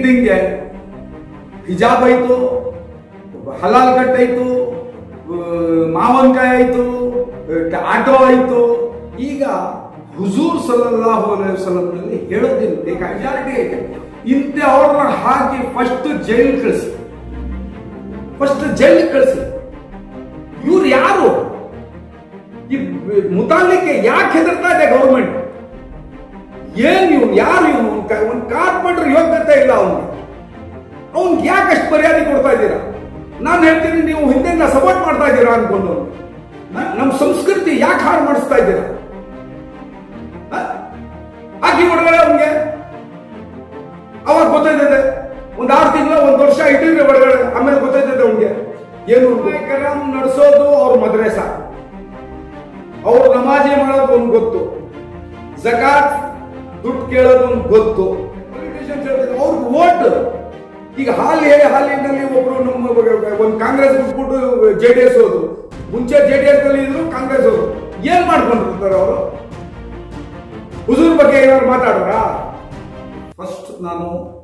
ಇದ್ದಂಗೆ ಹಿಜಾಬ್ ಆಯ್ತು ಹಲಾಲ್ ಕಟ್ ಆಯ್ತು ಆ, ಮಾವನ್ಕಾಯಿ ಆಯ್ತು ಆ, ಆಟೋ ಆಯ್ತು ಈಗ ಹುಜೂರ್ ಸಲ್ಲಲ್ಲಾಹು ಅಲೈಹಿ ವಸಲ್ಲಂನಲ್ಲಿ ಹೇಳೋದಿಲ್ಲ ಮೆಜಾರಿಟಿ ಐತೆ ಇಂಥ ಅವ್ರನ್ನ ಹಾಕಿ ಫಸ್ಟ್ ಜೈಲ್ ಕಳಿಸಿ ಫಸ್ಟ್ ಜೈಲ್ ಕಳಿಸಿ ಇವ್ರು ಯಾರು ಈ ಮುತಾಲಿಕ್ಕೆ ಯಾಕೆ ಹೆದರ್ತಾ ಇದೆ ಗೌರ್ಮೆಂಟ್ ಏನ್ ಇವ್ನು ಯಾರು ಇವನು ಒಂದು ಕಾರ್ಪೊರೇಟರ್ ಯೋಗ್ಯತೆ ಇಲ್ಲ ಅವನಿಗೆ ಅವ್ನಿಗೆ ಯಾಕೆ ಅಷ್ಟು ಮರ್ಯಾದೆ ಕೊಡ್ತಾ ಇದ್ದೀರಾ ನಾನು ಹೇಳ್ತೀನಿ ನೀವು ಹಿಂದೆಯಿಂದ ಸಪೋರ್ಟ್ ಮಾಡ್ತಾ ಇದ್ದೀರಾ ಅನ್ಕೊಂಡು ನ- ನಮ್ಮ ಸಂಸ್ಕೃತಿ ಯಾಕೆ ಹಾಳು ಮಾಡಿಸ್ತಾ ಇದ್ದೀರಾ ಹ? ಹಾಕಿ ಒಳಗಡೆ ಅವನಿಗೆ ಅವಾಗ ಗೊತ್ತಾಯ್ತದೆ ಒಂದ್ ಆರು ತಿಂಗಳು ಒಂದ್ ವರ್ಷ ಇಟ್ಟಿದ್ರೆ ಒಳಗಡೆ ಆಮೇಲೆ ಗೊತ್ತಾಯ್ತದೆ ಅವನಿಗೆ ಏನು ಕರಾಮ್ ನಡೆಸೋದು ಅವ್ರ ಮದ್ರೆಸ ಅವ್ರು ನಮಾಜಿ ಮಾಡೋದು ಒಂದು ಗೊತ್ತು ಜಕಾತ್ ದುಡ್ಡು ಕೇಳೋದು ಒಂದು ಗೊತ್ತು Politicians ಹೇಳ್ತಾರೆ, ಅವ್ರಿಗೆ ವೋಟ್ ಈಗ ಹಾಲಿ ಹಾಲಿನಲ್ಲಿ ಒಬ್ರು ನಮ್ಮ ಒಂದು ಕಾಂಗ್ರೆಸ್ ಬಿಟ್ಬಿಟ್ಟು ಜೆ ಡಿ ಎಸ್ ಹೋದ್ರು ಮುಂಚೆ ಜೆ ಡಿ ಎಸ್ ನಲ್ಲಿ ಇದ್ರು ಕಾಂಗ್ರೆಸ್ ಹೋದ್ರು ಏನ್ ಮಾಡ್ಕೊಂಡಿರ್ತಾರೆ ಅವರು ಹುಜೂರ್ ಬಗ್ಗೆ ಏನಾದ್ರು ಮಾತಾಡೋರ ಫಸ್ಟ್ ನಾನು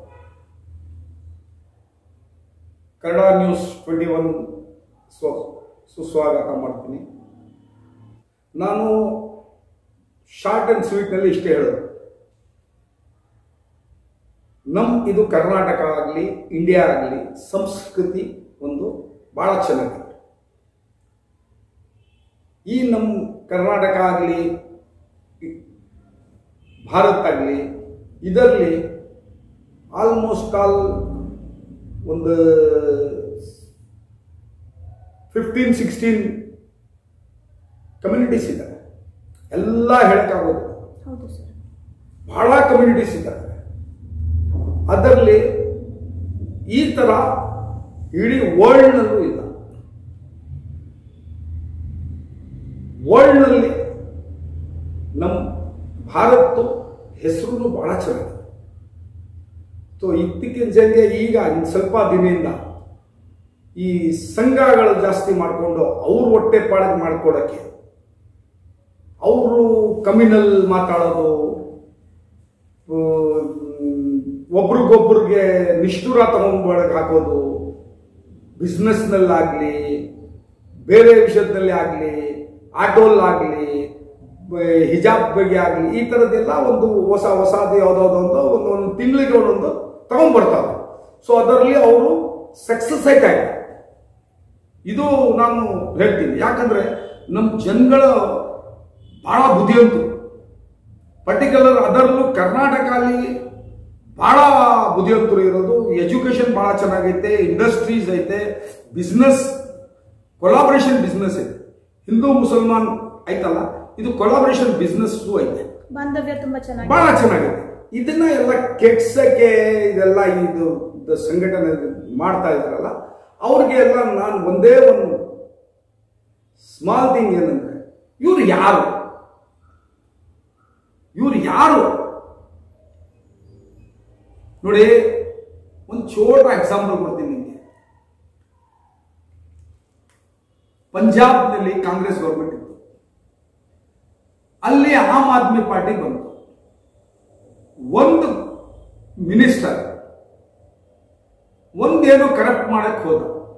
ಕನ್ನಡ ನ್ಯೂಸ್ ಟ್ವೆಂಟಿ ಒನ್ ಸ್ವ ಸುಸ್ವಾಗತ ಮಾಡ್ತೀನಿ ನಾನು ಶಾರ್ಟ್ ಅಂಡ್ ಸ್ವೀಟ್ನಲ್ಲಿ ಇಷ್ಟೇ ಹೇಳೋದು ನಮ್ ಇದು ಕರ್ನಾಟಕ ಆಗಲಿ ಇಂಡಿಯಾ ಆಗಲಿ ಸಂಸ್ಕೃತಿ ಒಂದು ಬಹಳ ಚೆನ್ನಾಗಿದೆ ಈ ನಮ್ಮ ಕರ್ನಾಟಕ ಆಗಲಿ ಭಾರತ ಆಗಲಿ ಇದರಲ್ಲಿ ಆಲ್ಮೋಸ್ಟ್ ಆಲ್ ಒಂದು ಫಿಫ್ಟೀನ್ ಸಿಕ್ಸ್ಟೀನ್ ಕಮ್ಯುನಿಟೀಸ್ ಇದ್ದಾರೆ ಎಲ್ಲ ಹೇಳಕ್ಕಾಗೋದು ಹೌದು ಸರ್ ಬಹಳ ಕಮ್ಯುನಿಟೀಸ್ ಇದ್ದಾರೆ ಅದರಲ್ಲಿ ಈ ತರ ಇಡೀ ವರ್ಲ್ಡ್ನಲ್ಲೂ ಇಲ್ಲ ವರ್ಲ್ಡ್ನಲ್ಲಿ ನಮ್ಮ ಭಾರತ ಹೆಸರು ಬಹಳ ಚೆನ್ನಾಗಿದೆ ಸೊ ಇತ್ತೀಚಿನ ಜನಗೆ ಈಗ ಇನ್ನು ಸ್ವಲ್ಪ ದಿನದಿಂದ ಈ ಸಂಘಗಳು ಜಾಸ್ತಿ ಮಾಡಿಕೊಂಡು ಅವ್ರ ಹೊಟ್ಟೆ ಪಾಡಿಗೆ ಮಾಡ್ಕೊಡಕ್ಕೆ ಅವರು ಕಮ್ಯುನಲ್ ಮಾತಾಡೋದು ಆ, ಒಬ್ರಿಗೊಬ್ರಿಗೆ ನಿಷ್ಠುರ ತಗೊಂಡ್ಬಳಕ್ ಹಾಕೋದು ಬಿಸ್ನೆಸ್ನಲ್ಲಾಗಲಿ ಬೇರೆ ವಿಷಯದಲ್ಲಿ ಆಗಲಿ ಆಟೋಲ್ಲಾಗಲಿ ಹಿಜಾಬ್ ಬಗ್ಗೆ ಆಗಲಿ ಈ ಥರದ್ದೆಲ್ಲ ಒಂದು ಹೊಸ ಹೊಸದು ಯಾವುದಾದ್ರು ಅಂತ ಒಂದು ಒಂದು ತಿಂಗಳಿಗೆ ಒಂದೊಂದು ತಗೊಂಡ್ಬರ್ತಾರೆ ಸೊ ಅದರಲ್ಲಿ ಅವರು ಸಕ್ಸಸ್ ಆಯ್ತಾ ಇದು ನಾನು ಹೇಳ್ತೀನಿ ಯಾಕಂದ್ರೆ ನಮ್ಮ ಜನಗಳ ಬಹಳ ಬುದ್ಧಿವಂತರು ಪರ್ಟಿಕ್ಯುಲರ್ ಅದರಲ್ಲೂ ಕರ್ನಾಟಕ ಅಲ್ಲಿ ಬಹಳ ಬುದ್ಧಿವಂತರು ಇರೋದು ಎಜುಕೇಶನ್ ಬಹಳ ಚೆನ್ನಾಗೈತೆ ಇಂಡಸ್ಟ್ರೀಸ್ ಐತೆ ಬಿಸ್ನೆಸ್ ಕೊಲಾಬರೇಷನ್ ಬಿಸ್ನೆಸ್ ಐತೆ ಹಿಂದೂ ಮುಸಲ್ಮಾನ್ ಐತಲ್ಲ ಇದು ಕೊಲಾಬರೇಷನ್ ಬಿಸ್ನೆಸ್ ಐತೆ ಬಾಂಧವ್ಯ ತುಂಬಾ ಚೆನ್ನಾಗಿ ಬಹಳ ಚೆನ್ನಾಗಿದೆ ಇದನ್ನ ಎಲ್ಲ ಕೆಡ್ಸಕ್ಕೆ ಇದೆಲ್ಲ ಇದು ಇದು ಸಂಘಟನೆ ಮಾಡ್ತಾ ಇದಾರಲ್ಲ ಅವ್ರಿಗೆ ಎಲ್ಲ ನಾನು ಒಂದೇ ಒಂದು ಸ್ಮಾಲ್ ಥಿಂಗ್ ಏನಂದ್ರೆ ಇವ್ರು ಯಾರು ಇವ್ರು ಯಾರು ನೋಡಿ ಒಂದು ಚೋಟ ಎಕ್ಸಾಂಪಲ್ ಕೊಡ್ತೀನಿ ನಿಮಗೆ ಪಂಜಾಬ್ನಲ್ಲಿ ಕಾಂಗ್ರೆಸ್ ಗೌರ್ಮೆಂಟ್ ಇತ್ತು ಅಲ್ಲಿ ಆಮ್ ಆದ್ಮಿ ಪಾರ್ಟಿ ಬಂತು ಒಂದು ಮಿನಿಸ್ಟರ್ ಒಂದೇನೋ ಕರಪ್ಟ್ ಮಾಡಕ್ ಹೋದ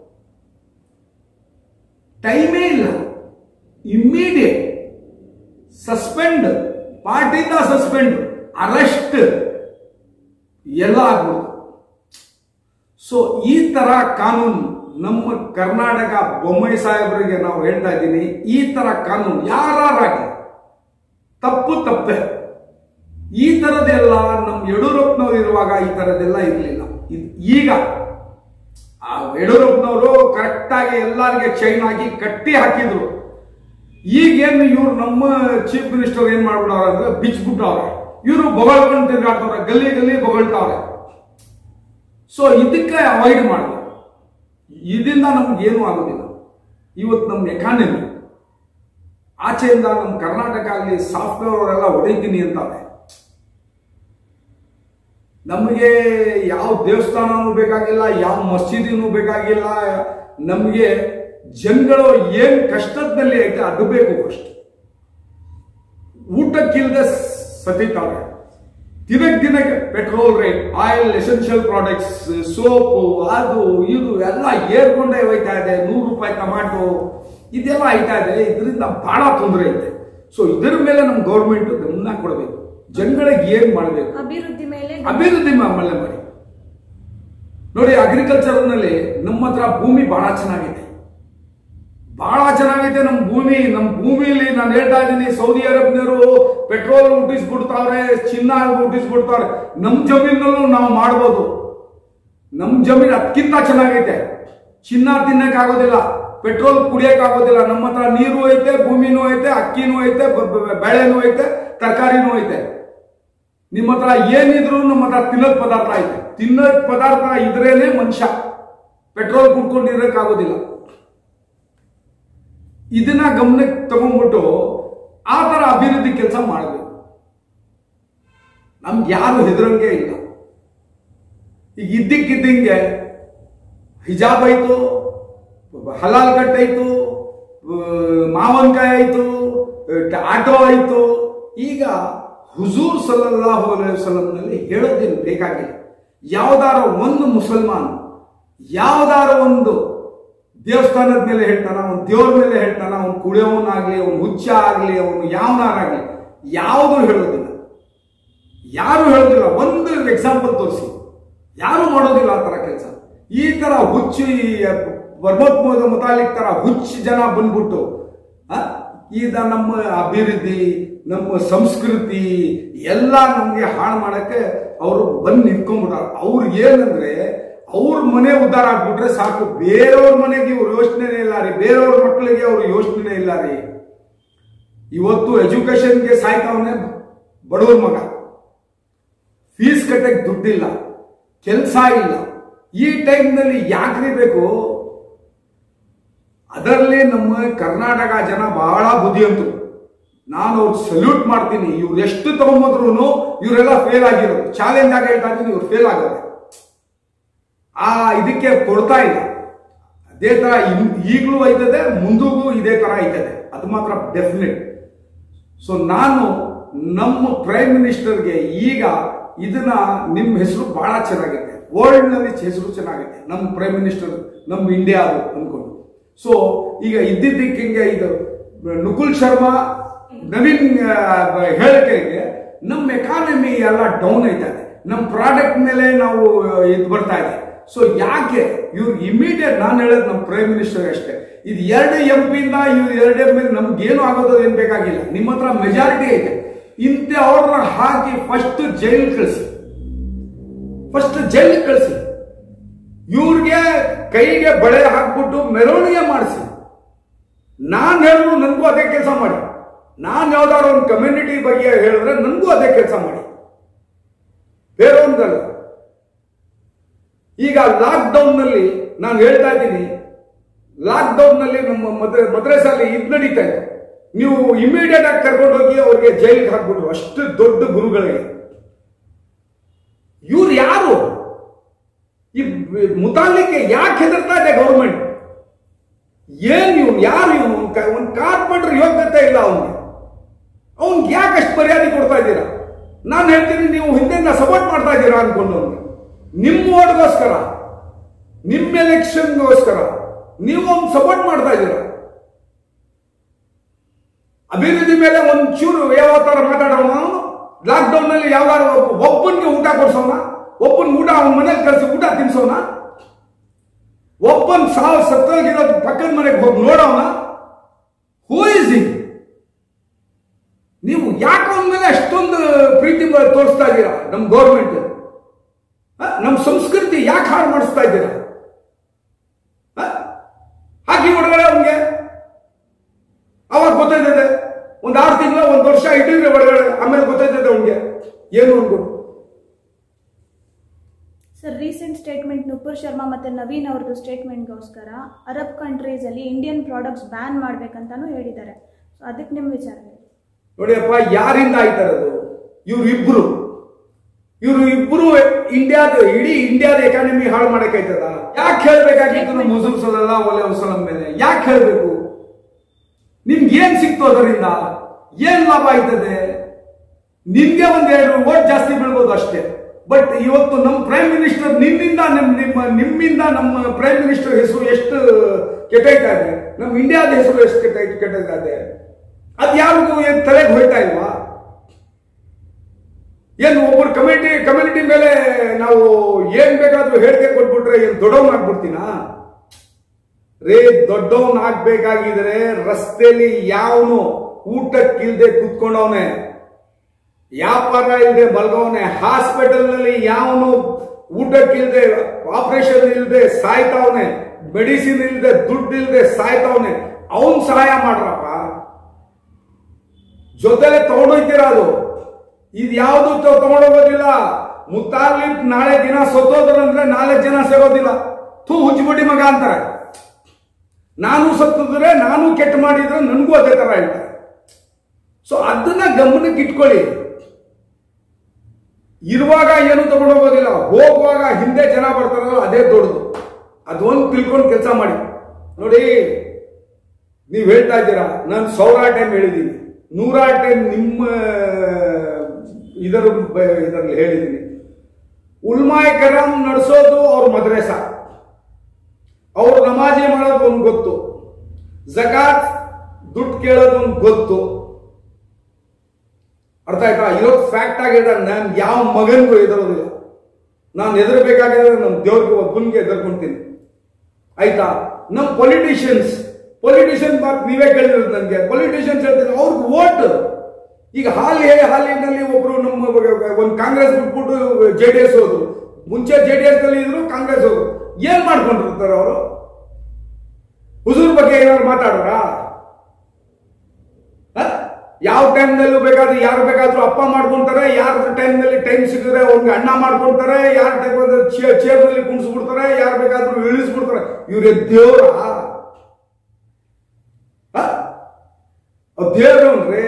ಟೈಮೇ ಇಲ್ಲ ಇಮ್ಮಿಡಿಯೇಟ್ ಸಸ್ಪೆಂಡ್ ಪಾರ್ಟಿಯಿಂದ ಸಸ್ಪೆಂಡ್ ಅರೆಸ್ಟ್ ಎಲ್ಲ ಆಗ್ಬೋದು ಸೊ ಈ ತರ ಕಾನೂನು ನಮ್ಮ ಕರ್ನಾಟಕ ಬೊಮ್ಮಾಯಿ ಸಾಹೇಬರಿಗೆ ನಾವು ಹೇಳ್ತಾ ಇದ್ದೀನಿ ಈ ತರ ಕಾನೂನು ಯಾರಾಗಲಿ ತಪ್ಪು ತಪ್ಪೆ ಈ ತರದೆಲ್ಲ ನಮ್ಮ ಯಡಿಯೂರಪ್ಪನವ್ರು ಇರುವಾಗ ಈ ತರದೆಲ್ಲ ಇರಲಿಲ್ಲ ಈಗ ಆ ಯಡಿಯೂರಪ್ಪನವರು ಕರೆಕ್ಟಾಗಿ ಎಲ್ಲರಿಗೆ ಚೈನ್ ಹಾಕಿ ಕಟ್ಟಿ ಹಾಕಿದ್ರು ಈಗೇನು ಇವ್ರು ನಮ್ಮ ಚೀಫ್ ಮಿನಿಸ್ಟರ್ ಏನ್ ಮಾಡ್ಬಿಡವ್ರೆ ಅಂದ್ರೆ ಬಿಚ್ಬಿಟ್ಟವ್ರೆ ಇವರು ಬೊಗಳ್ಕೊಂಡು ತಿರ್ಗಾಡ್ತವ್ರೆ ಗಲ್ಲಿ ಗಲ್ಲಿ ಬೊಗಳ್ತಾವ್ರೆ ಸೊ ಇದಕ್ಕೆ ಅವಾಯ್ಡ್ ಮಾಡಬೇಕು ಇದರಿಂದ ನಮ್ಗೆ ಏನೂ ಆಗೋದಿಲ್ಲ ಇವತ್ತು ನಮ್ಮ ಎಕಾನಮಿ ಆಚೆಯಿಂದ ನಮ್ಮ ಕರ್ನಾಟಕ ಅಲ್ಲಿ ಸಾಫ್ಟ್ವೇರ್ ಅವರೆಲ್ಲ ಹೊಡಿತೀನಿ ಅಂತಾರೆ ನಮಗೆ ಯಾವ ದೇವಸ್ಥಾನನೂ ಬೇಕಾಗಿಲ್ಲ ಯಾವ ಮಸೀದಿನೂ ಬೇಕಾಗಿಲ್ಲ ನಮಗೆ ಜನಗಳು ಏನ್ ಕಷ್ಟದಲ್ಲಿ ಐತೆ ಅದು ಬೇಕು ಫಸ್ಟ್ ಊಟಕ್ಕಿಲ್ಲದೆ ಸತಿತಾವೆ ದಿನಕ್ಕೆ ದಿನಕ್ಕೆ petrol rate oil essential products soap ಅದು ಇದು ಎಲ್ಲ ಏರ್ಕೊಂಡೇ ಹೋಯ್ತಾ ಇದೆ ನೂರು ರೂಪಾಯಿ ಟಮಾಟೋ ಇದೆಲ್ಲ ಆಯ್ತಾ ಇದೆ ಇದರಿಂದ ಬಹಳ ತೊಂದರೆ ಐತೆ ಸೊ ಇದರ ಮೇಲೆ ನಮ್ಮ ಗೌರ್ಮೆಂಟ್ ಗಮನ ಕೊಡಬೇಕು ಜನಗಳಿಗೆ ಏನ್ ಮಾಡಬೇಕು ಅಭಿವೃದ್ಧಿ ಮೇಲೆ ಅಭಿವೃದ್ಧಿ ಆಮೇಲೆ ಮಾಡಿ ನೋಡಿ ಅಗ್ರಿಕಲ್ಚರ್ ನಲ್ಲಿ ನಮ್ಮ ಹತ್ರ ಭೂಮಿ ಬಹಳ ಚೆನ್ನಾಗಿದೆ ಬಹಳ ಚೆನ್ನಾಗೈತೆ ನಮ್ಮ ಭೂಮಿ ನಮ್ಮ ಭೂಮಿಲಿ ನಾನು ಹೇಳ್ತಾ ಇದ್ದೀನಿ ಸೌದಿ ಅರೇಬಿಯರು ಪೆಟ್ರೋಲ್ ಹುಟ್ಟಿಸ್ಬಿಡ್ತಾವ್ರೆ ಚಿನ್ನ ಹುಟ್ಟಿಸ್ಬಿಡ್ತಾವ್ರೆ ನಮ್ಮ ಜಮೀನಲ್ಲೂ ನಾವು ಮಾಡ್ಬೋದು ನಮ್ಮ ಜಮೀನು ಅದಕ್ಕಿಂತ ಚೆನ್ನಾಗೈತೆ ಚಿನ್ನ ತಿನ್ನಕ್ ಆಗೋದಿಲ್ಲ ಪೆಟ್ರೋಲ್ ಕುಡಿಯಕ್ ಆಗೋದಿಲ್ಲ ನಮ್ಮ ಹತ್ರ ನೀರು ಐತೆ ಭೂಮಿನೂ ಐತೆ ಅಕ್ಕಿನೂ ಐತೆ ಬ- ಬ- ಬೆಳೆನೂ ಐತೆ ತರಕಾರಿನೂ ಐತೆ ನಿಮ್ಮ ಹತ್ರ ಏನಿದ್ರು ನಮ್ಮ ಹತ್ರ ತಿನ್ನೋದ್ ಪದಾರ್ಥ ಐತೆ ತಿನ್ನೋದ್ ಪದಾರ್ಥ ಇದ್ರೇನೆ ಮನುಷ್ಯ ಪೆಟ್ರೋಲ್ ಕುಡ್ಕೊಂಡಿರಕ್ಕಾಗೋದಿಲ್ಲ ಇದನ್ನ ಗಮನಕ್ಕೆ ತಗೊಂಡ್ಬಿಟ್ಟು ಆ ತರ ಅಭಿವೃದ್ಧಿ ಕೆಲಸ ಮಾಡಬೇಕು ನಮ್ಗೆ ಯಾರು ಹೆದರಂಗೆ ಇಲ್ಲ ಈಗ ಇದ್ದಕ್ಕಿದ್ದಂಗೆ ಹಿಜಾಬ್ ಆಯ್ತು ಹಲಾಲ್ ಕಟ್ ಆಯ್ತು ಮಾವನ್ಕಾಯಿ ಆಯ್ತು ಆಟೋ ಆಯ್ತು ಈಗ ಹುಜೂರ್ ಸಲ್ಲಲ್ಲಾಹು ಅಲೈಹಿ ವಸಲ್ಲಂನಲ್ಲಿ ಹೇಳೋದೇನು ಬೇಕಾಗಿಲ್ಲ ಯಾವ್ದಾರ ಒಂದು ಮುಸಲ್ಮಾನ್ ಯಾವ್ದಾರ ಒಂದು ದೇವಸ್ಥಾನದ ಮೇಲೆ ಹೇಳ್ತಾನ ಅವ್ನು ದೇವ್ರ ಮೇಲೆ ಹೇಳ್ತಾನ ಅವ್ನು ಕುಡಿಯೋವನಾಗ್ಲಿ ಅವ್ನು ಹುಚ್ಚ ಆಗ್ಲಿ ಅವನು ಯಾವನಾರಾಗ್ಲಿ ಯಾವುದು ಹೇಳೋದಿಲ್ಲ ಯಾರು ಹೇಳೋದಿಲ್ಲ ಒಂದು ಎಕ್ಸಾಂಪಲ್ ತೋರಿಸಿ ಯಾರು ಮಾಡೋದಿಲ್ಲ ಆ ತರ ಕೆಲಸ ಈ ತರ ಹುಚ್ಚು ಈ ಬರ್ಮೋತ್ಮದ ಮುತಾಲಿಕ್ ತರ ಹುಚ್ಚು ಜನ ಬಂದ್ಬಿಟ್ಟು ಆ, ಈಗ ನಮ್ಮ ಅಭಿವೃದ್ಧಿ ನಮ್ಮ ಸಂಸ್ಕೃತಿ ಎಲ್ಲ ನಮ್ಗೆ ಹಾಳು ಮಾಡಕ್ಕೆ ಅವರು ಬಂದು ನಿಂತ್ಕೊಂಡ್ಬಿಟ್ಟಾರ ಅವ್ರಿಗೆ ಏನಂದ್ರೆ ಅವ್ರ ಮನೆ ಉದ್ಧಾರ ಆಗ್ಬಿಟ್ರೆ ಸಾಕು ಬೇರೆಯವ್ರ ಮನೆಗೆ ಇವ್ರ ಯೋಚನೆ ಇಲ್ಲ ರೀ ಬೇರೆಯವ್ರ ಮಕ್ಕಳಿಗೆ ಅವ್ರ ಯೋಚನೆ ಇಲ್ಲ ರೀ ಇವತ್ತು ಎಜುಕೇಶನ್ಗೆ ಸಾಯ್ತಾವನೆ ಬಡವ್ರ ಮಗ ಫೀಸ್ ಕಟ್ಟಕ್ಕೆ ದುಡ್ಡಿಲ್ಲ ಕೆಲಸ ಇಲ್ಲ ಈ ಟೈಮ್ನಲ್ಲಿ ಯಾಕ್ರಿ ಬೇಕು ಅದರಲ್ಲಿ ನಮ್ಮ ಕರ್ನಾಟಕ ಜನ ಬಹಳ ಬುದ್ಧಿವಂತರು ನಾನು ಅವ್ರು ಸಲ್ಯೂಟ್ ಮಾಡ್ತೀನಿ ಇವ್ರು ಎಷ್ಟು ತಗೊಂಬಂದ್ರು ಇವರೆಲ್ಲ ಫೇಲ್ ಆಗಿರೋದು ಚಾಲೆಂಜ್ ಆಗಿ ಹೇಳ್ತಾ ಇದ್ದೀನಿ ಇವ್ರು ಫೇಲ್ ಆಗೋದು ಆ ಇದಕ್ಕೆ ಕೊಡ್ತಾ ಇಲ್ಲ ಅದೇ ತರ ಇನ್- ಈಗಲೂ ಐತದೆ ಮುಂದಿಗೂ ಇದೇ ತರ ಐತದೆ ಅದು ಮಾತ್ರ ಡೆಫಿನೆಟ್ ಸೊ ನಾನು ನಮ್ಮ ಪ್ರೈಮ್ ಮಿನಿಸ್ಟರ್ಗೆ ಈಗ ಇದನ್ನ ನಿಮ್ಮ ಹೆಸರು ಬಹಳ ಚೆನ್ನಾಗಿದೆ ವರ್ಲ್ಡ್ ನಲ್ಲಿ ಹೆಸರು ಚೆನ್ನಾಗಿದೆ ನಮ್ಮ ಪ್ರೈಮ್ ಮಿನಿಸ್ಟರ್ ನಮ್ಮ ಇಂಡಿಯಾ ಅದು ಅನ್ಕೊಂಡು ಸೊ ಈಗ ಇದ್ದಿದ್ದಕ್ಕೆ ಇದು ನುಕುಲ್ ಶರ್ಮಾ ನವೀನ್ ಆ, ಹೇಳಿಕೆಗೆ ನಮ್ಮ ಎಕಾನಮಿ ಎಲ್ಲ ಡೌನ್ ಐತದೆ ನಮ್ಮ ಪ್ರಾಡಕ್ಟ್ ಮೇಲೆ ನಾವು ಇದು ಬರ್ತಾ ಇದೆ ಸೊ ಯಾಕೆ ಇವ್ರು ಇಮಿಡಿಯೇಟ್ ನಾನು ಹೇಳೋದು ನಮ್ಮ ಪ್ರೈಮ್ ಮಿನಿಸ್ಟರ್ ಅಷ್ಟೇ ಇದು ಎರಡು ಎಂ ಪಿಯಿಂದ ಇವ್ರು ಎರಡು ಎಂ ಪಿ ನಮ್ಗೇನು ಆಗೋದು ಏನ್ ಬೇಕಾಗಿಲ್ಲ ನಿಮ್ಮ ಹತ್ರ ಮೆಜಾರಿಟಿ ಐತೆ ಇಂಥ ಅವ್ರನ್ನ ಹಾಕಿ ಫಸ್ಟ್ ಜೈಲ್ ಕಳಿಸಿ ಫಸ್ಟ್ ಜೈಲ್ ಕಳಿಸಿ ಇವ್ರಿಗೆ ಕೈಗೆ ಬಳೆ ಹಾಕ್ಬಿಟ್ಟು ಮೆರವಣಿಗೆ ಮಾಡಿಸಿ ನಾನು ಹೇಳಿದ್ರು ನನಗೂ ಅದೇ ಕೆಲಸ ಮಾಡಿ ನಾನು ಯಾವ್ದಾದ್ರು ಒಂದು ಕಮ್ಯುನಿಟಿ ಬಗ್ಗೆ ಹೇಳಿದ್ರೆ ನನಗೂ ಅದೇ ಕೆಲಸ ಮಾಡಿ ಬೇರೆ ಒಂದಲ್ಲ ಈಗ ಲಾಕ್ಡೌನ್ ನಲ್ಲಿ ನಾನು ಹೇಳ್ತಾ ಇದ್ದೀನಿ ಲಾಕ್ಡೌನ್ ನಲ್ಲಿ ನಮ್ಮ ಮದ್ರ ಮದ್ರಸಲ್ಲಿ ಇದು ನಡೀತಾ ಇದೆ ನೀವು ಇಮಿಡಿಯೇಟ್ ಆಗಿ ಕರ್ಕೊಂಡು ಹೋಗಿ ಅವ್ರಿಗೆ ಜೈಲಿಗೆ ಹಾಕ್ಬಿಟ್ರು ಅಷ್ಟು ದೊಡ್ಡ ಗುರುಗಳಿಗೆ ಇವ್ರು ಯಾರು ಈ ಮುತಾಲಿಕ್ಕೆ ಯಾಕೆ ಹೆದರ್ತಾ ಇದೆ ಗೌರ್ಮೆಂಟ್ ಏನ್ ಇವನು ಯಾರು ಇವನು ಒಂದು ಕಾರ್ಪೊರೇಟರ್ ಯೋಗ್ಯತೆ ಇಲ್ಲ ಅವನಿಗೆ ಅವ್ನಿಗೆ ಯಾಕೆ ಅಷ್ಟು ಮರ್ಯಾದೆ ಕೊಡ್ತಾ ಇದ್ದೀರಾ ನಾನು ಹೇಳ್ತೀನಿ ನೀವು ಹಿಂದೆಯಿಂದ ಸಪೋರ್ಟ್ ಮಾಡ್ತಾ ಇದ್ದೀರಾ ಅನ್ಕೊಂಡು ಅವ್ನಿಗೆ ನಿಮ್ಮ ಓಟ್ಗೋಸ್ಕರ ನಿಮ್ಮ ಎಲೆಕ್ಷನ್ಗೋಸ್ಕರ ನೀವು ಅವ್ನು ಸಪೋರ್ಟ್ ಮಾಡ್ತಾ ಇದ್ದೀರಾ ಅಭಿವೃದ್ಧಿ ಮೇಲೆ ಒಂಚೂರು ಯಾವ ತರ ಮಾತಾಡೋಣ ಲಾಕ್ಡೌನ್ ನಲ್ಲಿ ಯಾವಾಗ ಒಬ್ಬನಿಗೆ ಊಟ ಕೊಡ್ಸೋಣ ಒಬ್ಬನ್ ಊಟ ಅವನ ಮನೇಲಿ ಕಳಿಸಿ ಊಟ ತಿನ್ಸೋಣ ಒಬ್ಬನ್ ಸಾವು ಸತ್ತೋಗಿರೋ ಪಕ್ಕದ ಮನೆಗೆ ಹೋಗಿ ನೋಡೋಣ ಹೂ ಇಸ್ ಇ ನೀವು ಯಾಕೆ ಅವನ ಮೇಲೆ ಅಷ್ಟೊಂದು ಪ್ರೀತಿ ಮ- ತೋರಿಸ್ತಾ ಇದ್ದೀರಾ ನಮ್ಮ ಗೌರ್ಮೆಂಟ್ ನಮ್ಮ ಸಂಸ್ಕೃತಿ ಯಾಕೆ ಹಾಳು ಮಾಡಿಸ್ತಾ ಇದ್ದೀರಾ ಹ? ಹಾಕಿ ಒಳಗಡೆ ಅವನಿಗೆ ಅವಾಗ ಗೊತ್ತಾಯ್ತದೆ ಒಂದು ಆರು ತಿಂಗಳು ಒಂದು ವರ್ಷ ಇಟ್ಟಿದ್ರೆ ಒಳಗಡೆ ಆಮೇಲೆ ಗೊತ್ತಾಯ್ತದೆ ಅವನಿಗೆ ಏನು ಅನ್ಕೊಂಡು sir recent statement Nupur Sharma ಮತ್ತೆ ನವೀನ್ ಅವ್ರದ್ದು ಸ್ಟೇಟ್ಮೆಂಟ್ಗೋಸ್ಕರ ಅರಬ್ ಕಂಟ್ರೀಸ್ ಅಲ್ಲಿ ಇಂಡಿಯನ್ ಪ್ರಾಡಕ್ಟ್ಸ್ ಬ್ಯಾನ್ ಮಾಡ್ಬೇಕಂತಾನು ಹೇಳಿದ್ದಾರೆ ಸೊ ಅದಕ್ಕೆ ನಿಮ್ಮ ವಿಚಾರ ಹೇಳಿ ನೋಡಿಯಪ್ಪ ಯಾರಿಂದ ಆಯ್ತಾರದು ಇವ್ರು ಇಬ್ರು ಇವ್ರು ಇಬ್ರು ಇಂಡಿಯಾದ ಇಡೀ ಇಂಡಿಯಾದ ಎಕಾನಮಿ ಹಾಳು ಮಾಡಕ್ಕಾಯ್ತದ ಯಾಕೆ ಹೇಳ್ಬೇಕಾಗಿತ್ತು ನಮ್ಮ ಮುಸುಲ್ ಸಲಲ್ಲ ಒಲೆ ವಸಲಂ ಮೇಲೆ ಯಾಕೆ ಹೇಳ್ಬೇಕು ನಿಮ್ಗೆ ಏನ್ ಸಿಕ್ತು ಅದರಿಂದ ಏನ್ ಲಾಭ ಆಯ್ತದೆ ನಿನ್ಗೆ ಒಂದ್ ಎರಡು ಓಟ್ ಜಾಸ್ತಿ ಬೀಳ್ಬೋದು ಅಷ್ಟೇ ಬಟ್ ಇವತ್ತು ನಮ್ಮ ಪ್ರೈಮ್ ಮಿನಿಸ್ಟರ್ ನಿಮ್ಮಿಂದ ನಮ್ಮ ನಿಮ್ಮ ನಿಮ್ಮಿಂದ ನಮ್ಮ ಪ್ರೈಮ್ ಮಿನಿಸ್ಟರ್ ಹೆಸರು ಎಷ್ಟು ಕೆಟ್ಟೈತಾ ಇದೆ ನಮ್ಮ ಇಂಡಿಯಾದ ಹೆಸರು ಎಷ್ಟು ಕೆಟ್ಟ ಕೆಟ್ಟೈತಾ ಇದೆ ಅದು ಯಾರಿಗೂ ಏನ್ ತಲೆಗೆ ಹೋಯ್ತಾ ಇಲ್ವಾ ಏನು ಒಬ್ಬರು ಕಮ್ಯುನಿಟಿ ಕಮ್ಯುನಿಟಿ ಮೇಲೆ ನಾವು ಏನ್ ಬೇಕಾದ್ರೂ ಹೇಳಿಕೆ ಕೊಟ್ಬಿಟ್ರೆ ಏನ್ ದೊಡ್ಡವನ್ ಆಗ್ಬಿಡ್ತೀನಾ ರೇ ದೊಡ್ಡವನ್ ಆಗ್ಬೇಕಾಗಿದ್ರೆ ರಸ್ತೆಯಲ್ಲಿ ಯಾವನು ಊಟಕ್ಕಿಲ್ದೆ ಕುತ್ಕೊಂಡವನೆ ವ್ಯಾಪಾರ ಇಲ್ಲದೆ ಮಲ್ಗವನೆ ಹಾಸ್ಪಿಟಲ್ ನಲ್ಲಿ ಯಾವನು ಊಟಕ್ಕಿಲ್ದೆ ಆಪರೇಷನ್ ಇಲ್ಲದೆ ಸಾಯ್ತಾವನೆ ಮೆಡಿಸಿನ್ ಇಲ್ಲದೆ ದುಡ್ಡು ಇಲ್ಲದೆ ಸಾಯ್ತಾವನೆ ಅವನ್ ಸಹಾಯ ಮಾಡ್ರಪ್ಪ ಜೊತೆಲೆ ತಗೊಂಡೋಗ್ತೀರ ಅದು ಇದು ಯಾವುದು ತಗೊಂಡೋಗೋದಿಲ್ಲ ಮುತ್ತಾರ್ಲಿ ನಾಳೆ ದಿನ ಸತ್ತೋದ್ರಂದ್ರೆ ನಾಲ್ಕು ಜನ ಸೇರೋದಿಲ್ಲ ಥೂ ಹುಚ್ಚಿಬಿಡಿ ಮಗ ಅಂತಾರೆ ನಾನು ಸತ್ತಿದ್ರೆ ನಾನು ಕೆಟ್ಟ ಮಾಡಿದ್ರೆ ನನಗೂ ಅದೇ ತರ ಹೇಳ್ತಾರೆ ಸೊ ಅದನ್ನ ಗಮನಕ್ಕೆ ಇಟ್ಕೊಳ್ಳಿ ಇರುವಾಗ ಏನು ತಗೊಂಡೋಗೋದಿಲ್ಲ ಹೋಗುವಾಗ ಹಿಂದೆ ಜನ ಬರ್ತಾರಲ್ಲ ಅದೇ ದೊಡ್ಡದು ಅದೊಂದು ತಿಳ್ಕೊಂಡು ಕೆಲಸ ಮಾಡಿ ನೋಡಿ ನೀವು ಹೇಳ್ತಾ ಇದ್ದೀರಾ ನಾನು ಸಾವಿರ ಟೈಮ್ ಹೇಳಿದ್ದೀನಿ ನೂರಾರು ಟೈಮ್ ನಿಮ್ಮ ಇದರ ಬ- ಇದರಲ್ಲಿ ಹೇಳಿದ್ದೀನಿ ಉಲ್ಮಾಯ್ ಕರಾಮ್ ನಡೆಸೋದು ಅವ್ರ ಮದ್ರೆಸ ಅವ್ರು ನಮಾಜಿ ಮಾಡೋದು ಒಂದು ಗೊತ್ತು ಜಕಾತ್ ದುಡ್ಡು ಕೇಳೋದು ಒಂದು ಗೊತ್ತು ಅರ್ಥ ಆಯ್ತಾ ಇರೋದು ಫ್ಯಾಕ್ಟ್ ಆಗಿದೆ ನಾನು ಯಾವ ಮಗನಿಗೂ ಎದುರೋದಿಲ್ಲ ನಾನು ಎದುರಬೇಕಾಗಿದ್ರೆ ನಮ್ಮ ದೇವ್ರಿಗೆ ಒಬ್ಬನಿಗೆ ಎದುರ್ಕೊಂತೀನಿ ಆಯ್ತಾ ನಮ್ಮ ಪೊಲಿಟಿಷಿಯನ್ಸ್ ಪೊಲಿಟಿಷಿಯನ್ ಮಾತು ನೀವೇ ಕೇಳಿರೋದು ನನಗೆ ಪೊಲಿಟಿಷಿಯನ್ಸ್ ಹೇಳ್ತಾರೆ ಅವ್ರಿಗೆ ವೋಟ್ ಈಗ ಹಾಲಿ ಹಾಲಿನಲ್ಲಿ ಒಬ್ರು ನಮ್ಮ ಒಂದು ಕಾಂಗ್ರೆಸ್ ಬಿಟ್ಬಿಟ್ಟು ಜೆ ಡಿ ಎಸ್ ಹೋದ್ರು ಮುಂಚೆ ಜೆ ಡಿ ಎಸ್ ನಲ್ಲಿ ಇದ್ರು ಕಾಂಗ್ರೆಸ್ ಹೋದ್ರು ಏನ್ ಮಾಡ್ಕೊಂಡಿರ್ತಾರೆ ಅವರು ಹುಜೂರ್ ಬಗ್ಗೆ ಏನಾದ್ರು ಮಾತಾಡೋರಾ ಹ? ಯಾವ ಟೈಮ್ನಲ್ಲೂ ಬೇಕಾದ್ರೆ ಯಾರು ಬೇಕಾದ್ರೂ ಅಪ್ಪ ಮಾಡ್ಕೊಂತಾರೆ ಯಾರ ಟೈಮ್ನಲ್ಲಿ ಟೈಮ್ ಸಿಕ್ಕಿದ್ರೆ ಅವ್ರಿಗೆ ಅಣ್ಣ ಮಾಡ್ಕೊಂತಾರೆ ಯಾರ ಟೈಮ್ ಚೇರ್ನಲ್ಲಿ ಕುಣಿಸ್ಬಿಡ್ತಾರೆ ಯಾರು ಬೇಕಾದ್ರೂ ಇಳಿಸ್ಬಿಡ್ತಾರೆ ಇವ್ರೆ ದೇವ್ರ ದೇವ್ರನ್ರಿ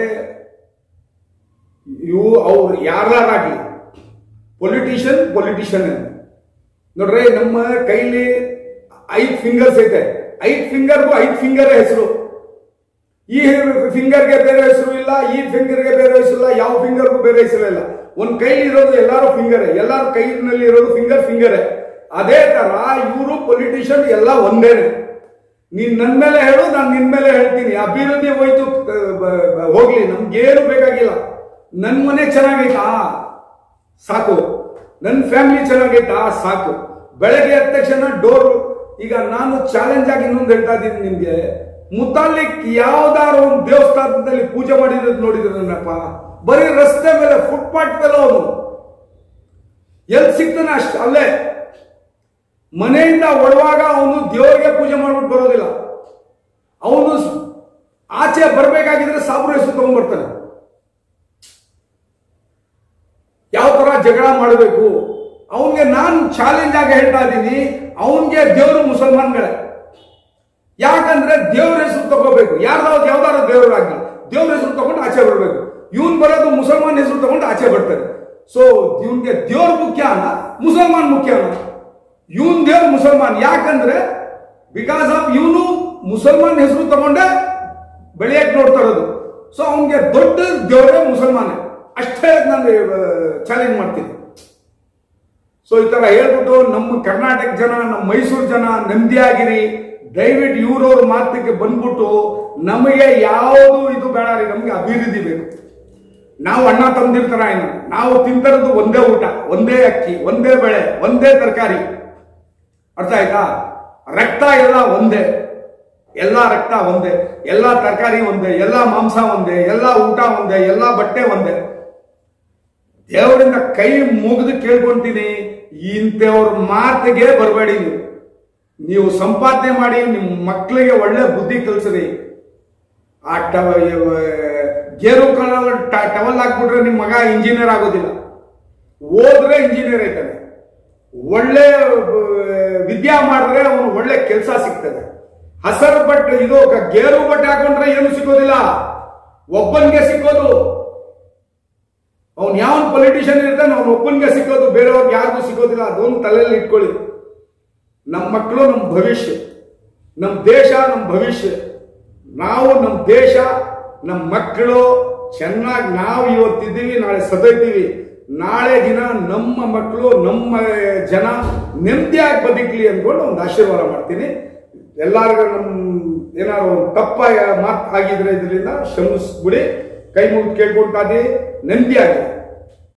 ಇವು ಅವ್ರು ಯಾರಾಗ್ಲಿ ಪೊಲಿಟಿಷಿಯನ್ ಪೊಲಿಟಿಷಿಯನ್ ನೋಡ್ರಿ ನಮ್ಮ ಕೈಲಿ ಐದ್ ಫಿಂಗರ್ಸ್ ಐತೆ ಐದ್ ಫಿಂಗರ್ಗೂ ಐದ್ ಫಿಂಗರ್ ಹೆಸರು ಈ ಫಿಂಗರ್ಗೆ ಬೇರೆ ಹೆಸರು ಇಲ್ಲ ಈ ಫಿಂಗರ್ಗೆ ಬೇರೆ ಹೆಸರು ಇಲ್ಲ ಯಾವ ಫಿಂಗರ್ಗೂ ಬೇರೆ ಹೆಸರು ಇಲ್ಲ ಒಂದ್ ಕೈಲಿ ಇರೋದು ಎಲ್ಲಾರು ಫಿಂಗರ್ ಎಲ್ಲಾರ ಕೈನಲ್ಲಿ ಇರೋದು ಫಿಂಗರ್ ಫಿಂಗರ್ ಅದೇ ತರ ಇವರು ಪೊಲಿಟಿಷಿಯನ್ ಎಲ್ಲ ಒಂದೇನೆ ನೀನ್ ನನ್ ಮೇಲೆ ಹೇಳು ನಾನು ನಿನ್ ಮೇಲೆ ಹೇಳ್ತೀನಿ ಅಭಿವೃದ್ಧಿ ಹೋಯ್ತು ಆ, ಬ- ಬ- ಹೋಗ್ಲಿ ನಮ್ಗೇನು ಬೇಕಾಗಿಲ್ಲ ನನ್ ಮನೆ ಚೆನ್ನಾಗೈತಾ ಸಾಕು ನನ್ನ ಫ್ಯಾಮಿಲಿ ಚೆನ್ನಾಗೈತಾ ಸಾಕು ಬೆಳಗ್ಗೆ ಎದ್ದ ತಕ್ಷಣ ಡೋರ್ ಈಗ ನಾನು ಚಾಲೆಂಜ್ ಆಗಿ ಇನ್ನೊಂದು ಹೇಳ್ತಾ ಇದ್ದೀನಿ ನಿಮ್ಗೆ ಮುತಾಲಿಕ್ ಯಾವ್ದಾರ ಒಂದು ದೇವಸ್ಥಾನದಲ್ಲಿ ಪೂಜೆ ಮಾಡಿರೋದು ನೋಡಿದ್ರನಪ್ಪ ಬರೀ ರಸ್ತೆ ಮೇಲೆ ಫುಟ್ಪಾತ್ ಮೇಲೆ ಅವನು ಎಲ್ಲಿ ಸಿಗ್ತಾನೆ ಅಷ್ಟು ಅಲ್ಲೇ ಮನೆಯಿಂದ ಒಡವಾಗ ಅವನು ದೇವರಿಗೆ ಪೂಜೆ ಮಾಡ್ಬಿಟ್ಟು ಬರೋದಿಲ್ಲ ಅವನು ಆಚೆ ಬರ್ಬೇಕಾಗಿದ್ರೆ ಸಾಬ್ರ ಹೆಸರು ತಗೊಂಡ್ಬರ್ತಾನೆ ಯಾವ ತರ ಜಗಳ ಮಾಡಬೇಕು ಅವನ್ಗೆ ನಾನು ಚಾಲೆಂಜ್ ಆಗಿ ಹೇಳ್ತಾ ಇದ್ದೀನಿ ಅವನ್ಗೆ ದೇವರು ಮುಸಲ್ಮಾನ್ಗಳೇ ಯಾಕಂದ್ರೆ ದೇವ್ರ ಹೆಸರು ತಗೋಬೇಕು ಯಾರ್ದಾವ್ದು ಯಾವ್ದಾರ ದೇವರಾಗಿ ದೇವ್ರ ಹೆಸರು ತಗೊಂಡು ಆಚೆ ಬರಬೇಕು ಇವನ್ ಬರೋದು ಮುಸಲ್ಮಾನ್ ಹೆಸರು ತಗೊಂಡು ಆಚೆ ಬರ್ತಾರೆ ಸೊ ಇವನ್ಗೆ ದೇವ್ರ ಮುಖ್ಯನ ಮುಸಲ್ಮಾನ್ ಮುಖ್ಯನ ಇವನ್ ದೇವ್ರ ಮುಸಲ್ಮಾನ್ ಯಾಕಂದ್ರೆ ಬಿಕಾಸ್ ಆಫ್ ಇವನು ಮುಸಲ್ಮಾನ್ ಹೆಸರು ತಗೊಂಡೆ ಬೆಳೆಯಕ್ ನೋಡ್ತಾ ಇರೋದು ಸೊ ಅವನ್ಗೆ ದೊಡ್ಡ ದೇವರೇ ಮುಸಲ್ಮಾನೆ ಅಷ್ಟೇ ನಾನು ಚಾಲೆಂಜ್ ಮಾಡ್ತೀನಿ ಸೊ ಈ ತರ ಹೇಳ್ಬಿಟ್ಟು ನಮ್ಮ ಕರ್ನಾಟಕ ಜನ ನಮ್ಮ ಮೈಸೂರು ಜನ ನಂದಿಯಾಗಿರಿ ದಯವಿಟ್ಟು ಇವ್ರವ್ರ ಮಾತಿಗೆ ಬಂದ್ಬಿಟ್ಟು ನಮಗೆ ಯಾವುದು ಇದು ಬೇಡ ರೀ ನಮ್ಗೆ ಅಭಿವೃದ್ಧಿ ಬೇಕು ನಾವು ಅಣ್ಣ ತಂದಿರ್ತಾರ ಏನು ನಾವು ತಿಂತರದ್ದು ಒಂದೇ ಊಟ ಒಂದೇ ಅಕ್ಕಿ ಒಂದೇ ಬೆಳೆ ಒಂದೇ ತರಕಾರಿ ಅರ್ಥ ಆಯ್ತಾ ರಕ್ತ ಎಲ್ಲ ಒಂದೇ ಎಲ್ಲ ರಕ್ತ ಒಂದೇ ಎಲ್ಲ ತರಕಾರಿ ಒಂದೇ ಎಲ್ಲ ಮಾಂಸ ಒಂದೇ ಎಲ್ಲ ಊಟ ಒಂದೇ ಎಲ್ಲ ಬಟ್ಟೆ ಒಂದೇ ದೇವರಿಂದ ಕೈ ಮುಗಿದು ಕೇಳ್ಕೊಂತೀನಿ ಇಂಥವ್ರ ಮಾತಿಗೆ ಬರಬೇಡಿ ನೀವು ನೀವು ಸಂಪಾದನೆ ಮಾಡಿ ನಿಮ್ಮ ಮಕ್ಕಳಿಗೆ ಒಳ್ಳೆ ಬುದ್ಧಿ ಕಲಿಸ್ರಿ ಆ ಟವ ಗೇರು ಕಲರ್ ಟವಲ್ ಹಾಕ್ಬಿಟ್ರೆ ನಿಮ್ಮ ಮಗ ಇಂಜಿನಿಯರ್ ಆಗೋದಿಲ್ಲ ಓದ್ರೆ ಇಂಜಿನಿಯರ್ ಆಯ್ತಾನೆ ಒಳ್ಳೆ ಆ, ವಿದ್ಯಾ ಮಾಡಿದ್ರೆ ಅವನು ಒಳ್ಳೆ ಕೆಲಸ ಸಿಗ್ತದೆ ಹಸರು ಬಟ್ಟೆ ಇದು ಕ- ಗೇರು ಬಟ್ಟೆ ಹಾಕೊಂಡ್ರೆ ಏನು ಸಿಗೋದಿಲ್ಲ ಒಬ್ಬನಿಗೆ ಸಿಕ್ಕೋದು ಅವ್ನು ಯಾವ ಪೊಲಿಟಿಷಿಯನ್ ಇರ್ತಾನೆ ಅವ್ನು ಒಬ್ಬನಿಗೆ ಸಿಕ್ಕೋದು ಬೇರೆಯವ್ರಿಗೆ ಯಾರಿಗೂ ಸಿಗೋದಿಲ್ಲ ಅದೊಂದು ತಲೆಯಲ್ಲಿ ಇಟ್ಕೊಳ್ಳಿ ನಮ್ಮ ಮಕ್ಕಳು ನಮ್ಮ ಭವಿಷ್ಯ ನಮ್ಮ ದೇಶ ನಮ್ಮ ಭವಿಷ್ಯ ನಾವು ನಮ್ಮ ದೇಶ ನಮ್ಮ ಮಕ್ಕಳು ಚೆನ್ನಾಗಿ ನಾವು ಇವತ್ತಿದ್ದೀವಿ ನಾಳೆ ಸದೈತೀವಿ ನಾಳೆ ದಿನ ನಮ್ಮ ಮಕ್ಕಳು ನಮ್ಮ ಜನ ನೆಮ್ಮದಿಯಾಗಿ ಬದುಕಲಿ ಅಂದ್ಕೊಂಡು ಒಂದು ಆಶೀರ್ವಾದ ಮಾಡ್ತೀನಿ ಎಲ್ಲರಿಗೂ ನಮ್ಮ ಏನಾದ್ರು ಒಂದು ತಪ್ಪ ಮಾತು ಆಗಿದ್ರೆ ಇದರಿಂದ ಕ್ಷಮಿಸ್ಬಿಡಿ ಕೈ ಮುಗಿದು ಕೇಳ್ಕೊಳ್ತಾ ಇದ್ದೀವಿ ನೆಮ್ಮದಿಯಾಗಿ